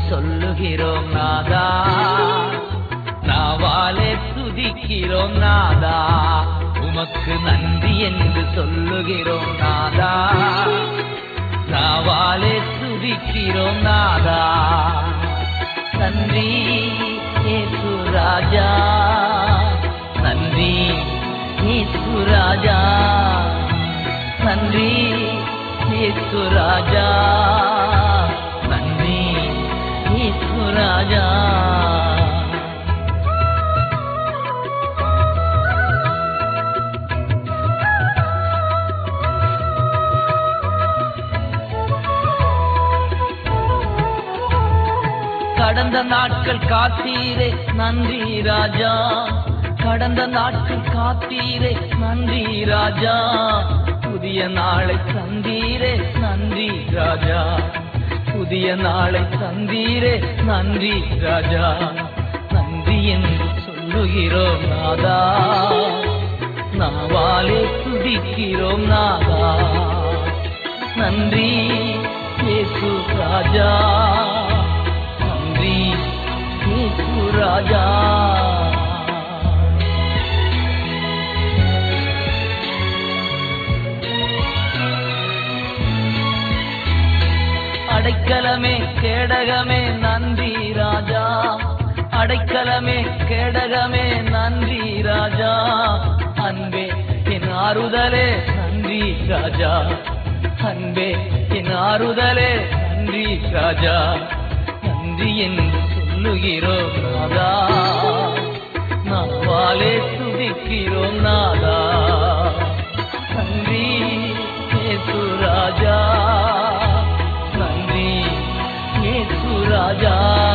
சொல்லுகிறோம் நாதா நாவாலே துதிக்கிறோம் நாதா உமக்கு நன்றி என்று சொல்லுகிறோம் நாதா நாவாலே துதிக்கிறோம் நாதா நன்றி ஏசு ராஜா நன்றி ஏசு ராஜா நன்றி ஏசு ராஜா நன்றி ஏசு ராஜா கடந்த நாட்கள் காத்தீரே நன்றி ராஜா கடந்த நாட்கள் காத்தீரே நன்றி ராஜா புதிய நாளை தந்தீரே நன்றி ராஜா புதிய நாளை தந்தீரே நன்றி ராஜா நன்றி என்று சொல்லுகிறோம் நாதா நாவாலே துதிக்கிறோம் நாதா நன்றி இயேசு ராஜா நன்றி இயேசு ராஜா அடைக்கலமே கேடகமே நன்றி ராஜா அடைக்கலமே கேடகமே நன்றி ராஜா அன்பே என் ஆறுதலே நன்றி ராஜா அன்பே என் ஆறுதலே நன்றி ராஜா நன்றி என்று சொல்லுகிறோம் நாதா நாவாலே துதிக்கிறோம் நாதா நன்றி ஏசு ராஜா நன்றி ஏசு ராஜா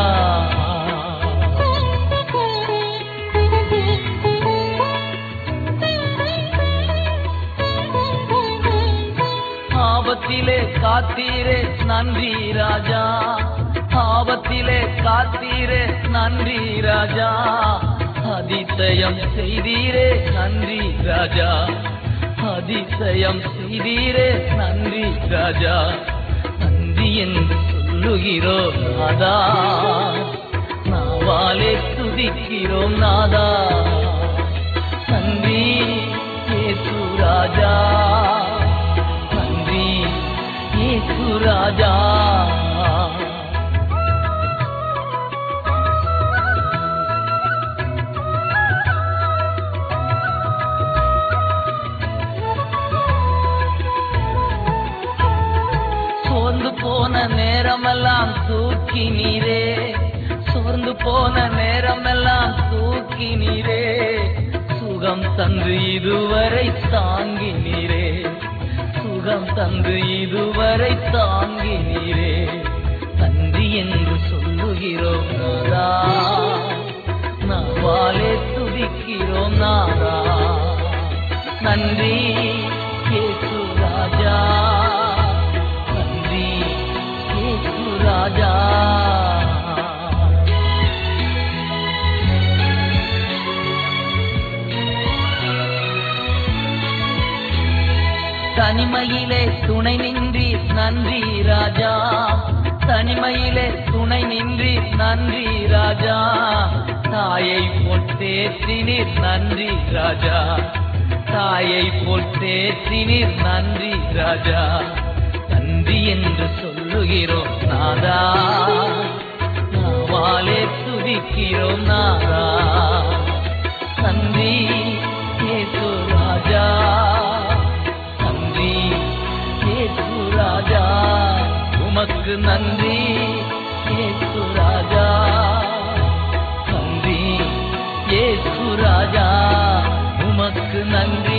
ஆபத்திலே காத்தீரே நன்றி ராஜா ஆபத்திலே காத்தீரே நன்றி ராஜா அதிசயம் செய்தீரே நன்றி ராஜா அதிசயம் செய்தீரே நன்றி ராஜா நன்றி என்று சொல்லுகிறோம் நாதா நாவாலே துதிக்கிறோம் நாதா நன்றி ஏசு ராஜா நன்றி ஏசு ராஜா சோர்ந்து போன நேரமெல்லாம் தூக்கி நீரே சோர்ந்து போன நேரமெல்லாம் தூக்கி நீரே சுகம் தந்து இதுவரை தாங்கி நீரே சுகம் தந்து இதுவரை தாங்கி நீரே நன்றி என்று சொல்லுகிறோம் நாதா நாவாலே துதிக்கிறோம் நாதா நன்றி இயேசு ராஜா நன்றி இயேசு ராஜா தனிமையிலே துணை நின்றி நன்றி ராஜா தனிமையிலே துணை நின்றி நன்றி ராஜா தாயை பொட்டேற்றினீர் நன்றி ராஜா தாயை பொட்டேற்றினீர் நன்றி ராஜா நன்றி என்று சொல்லுகிறோம் நாதா நாவாலே துதிக்கிறோம் நாதா நன்றி ஏசு ராஜா நன்றி ஏசு ராஜா உமக்கு நன்றி ஏசு ராஜா நன்றி ஏசு ராஜா உமக்கு நன்றி